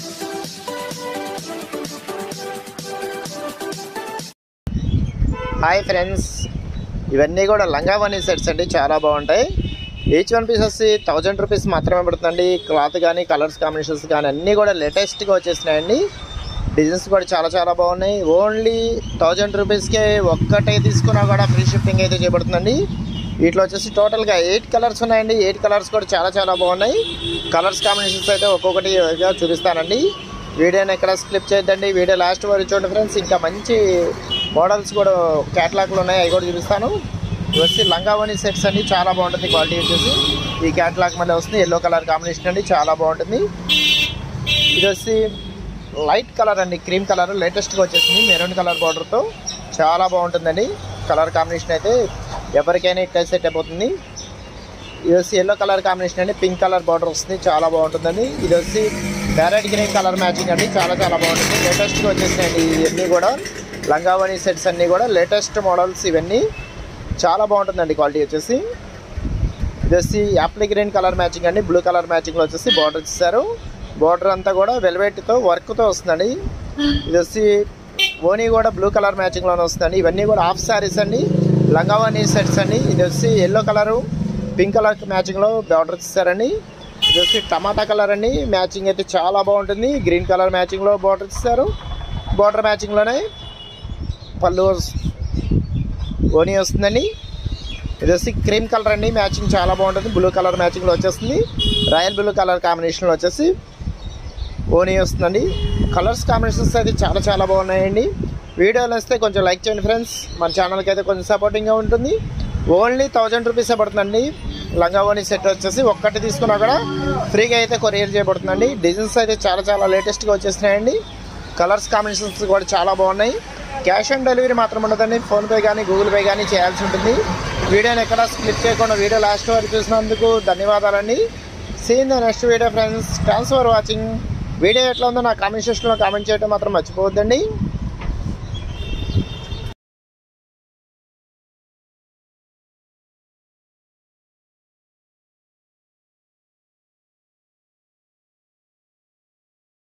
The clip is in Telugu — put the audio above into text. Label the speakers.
Speaker 1: హాయ్ ఫ్రెండ్స్ ఇవన్నీ కూడా లంగావని సెట్స్ అండి చాలా బాగుంటాయి ఈచ్ వన్ పీస్ వచ్చి థౌజండ్ రూపీస్ మాత్రమే పడుతుందండి క్లాత్ కానీ కలర్స్ కాంబినేషన్స్ కానీ అన్నీ కూడా లేటెస్ట్గా వచ్చేసినాయండి డిజైన్స్ కూడా చాలా చాలా బాగున్నాయి ఓన్లీ థౌజండ్ రూపీస్కే ఒక్కటే తీసుకున్నా కూడా ఫ్రీ షిప్పింగ్ అయితే చేయబడుతుందండి వీటిలో వచ్చేసి టోటల్గా ఎయిట్ కలర్స్ ఉన్నాయండి ఎయిట్ కలర్స్ కూడా చాలా చాలా బాగున్నాయి కలర్స్ కాంబినేషన్స్ అయితే ఒక్కొక్కటి చూపిస్తానండి వీడియోని ఎక్కడ స్క్లిప్ చేయొద్దండి వీడియో లాస్ట్ వరకు చూడండి ఫ్రెండ్స్ ఇంకా మంచి మోడల్స్ కూడా క్యాటలాగ్లు ఉన్నాయి అవి కూడా చూపిస్తాను ఇవి వచ్చి లంగావని సెట్స్ అండి చాలా బాగుంటుంది క్వాలిటీ వచ్చేసి ఈ క్యాటలాగ్ మళ్ళీ వస్తుంది ఎల్లో కలర్ కాంబినేషన్ అండి చాలా బాగుంటుంది ఇది వచ్చి లైట్ కలర్ అండి క్రీమ్ కలర్ లేటెస్ట్గా వచ్చేసింది మెరూన్ కలర్ బార్డర్తో చాలా బాగుంటుందండి కలర్ కాంబినేషన్ అయితే ఎవరికైనా ఇట్లా సెట్ అయిపోతుంది ఇది వచ్చి ఎల్లో కలర్ కాంబినేషన్ అండి పింక్ కలర్ బార్డర్ వస్తుంది చాలా బాగుంటుందండి ఇది వచ్చి ప్యారెట్ గ్రీన్ కలర్ మ్యాచింగ్ అండి చాలా చాలా బాగుంటుంది లేటెస్ట్గా వచ్చేసినాయండి ఇవన్నీ కూడా లంగావణి సెట్స్ అన్నీ కూడా లేటెస్ట్ మోడల్స్ ఇవన్నీ చాలా బాగుంటుందండి క్వాలిటీ వచ్చేసి ఇది వచ్చి యాప్లీ గ్రీన్ కలర్ మ్యాచింగ్ అండి బ్లూ కలర్ మ్యాచింగ్లో వచ్చేసి బార్డర్ ఇచ్చారు బార్డర్ అంతా కూడా వెల్వెట్తో వర్క్తో వస్తుందండి ఇది వచ్చి ఓనీ కూడా బ్లూ కలర్ మ్యాచింగ్లోనే వస్తుందండి ఇవన్నీ కూడా హాఫ్ శారీస్ అండి లంగావాణి సెట్స్ అండి ఇది వచ్చి ఎల్లో కలరు పింక్ కలర్ మ్యాచింగ్లో బార్డర్ ఇచ్చారండి ఇది వచ్చి టమాటా కలర్ అండి మ్యాచింగ్ అయితే చాలా బాగుంటుంది గ్రీన్ కలర్ మ్యాచింగ్లో బార్డర్ ఇస్తారు బార్డర్ మ్యాచింగ్లోనే పళ్ళు ఓనీ వస్తుందండి ఇది వచ్చి క్రీమ్ కలర్ అండి మ్యాచింగ్ చాలా బాగుంటుంది బ్లూ కలర్ మ్యాచింగ్లో వచ్చేస్తుంది రాయల్ బ్లూ కలర్ కాంబినేషన్లో వచ్చేసి ఓనీ వస్తుందండి కలర్స్ కాంబినేషన్స్ అయితే చాలా చాలా బాగున్నాయండి వీడియోలు వస్తే కొంచెం లైక్ చేయండి ఫ్రెండ్స్ మన ఛానల్కి అయితే కొంచెం సపోర్టింగ్గా ఉంటుంది ఓన్లీ థౌజండ్ రూపీసే పడుతుందండి లంగావోని సెట్ వచ్చేసి ఒక్కటి తీసుకున్నా కూడా ఫ్రీగా అయితే కొరియర్ చేయబడుతుందండి డిజైన్స్ అయితే చాలా చాలా లేటెస్ట్గా వచ్చేసినాయండి కలర్స్ కాంబినేషన్స్ కూడా చాలా బాగున్నాయి క్యాష్ ఆన్ డెలివరీ మాత్రం ఉండదండి ఫోన్పే కానీ గూగుల్ పే కానీ చేయాల్సి ఉంటుంది వీడియోని ఎక్కడ స్క్లిప్ చేయకుండా వీడియో లాస్ట్ వరకు చూసినందుకు ధన్యవాదాలండి see in the next video friends thanks for watching video ఎట్లా ఉందో నా కామెంట్ సెక్షన్లో కామెంట్ చేయడం మాత్రం మర్చిపోవద్దండి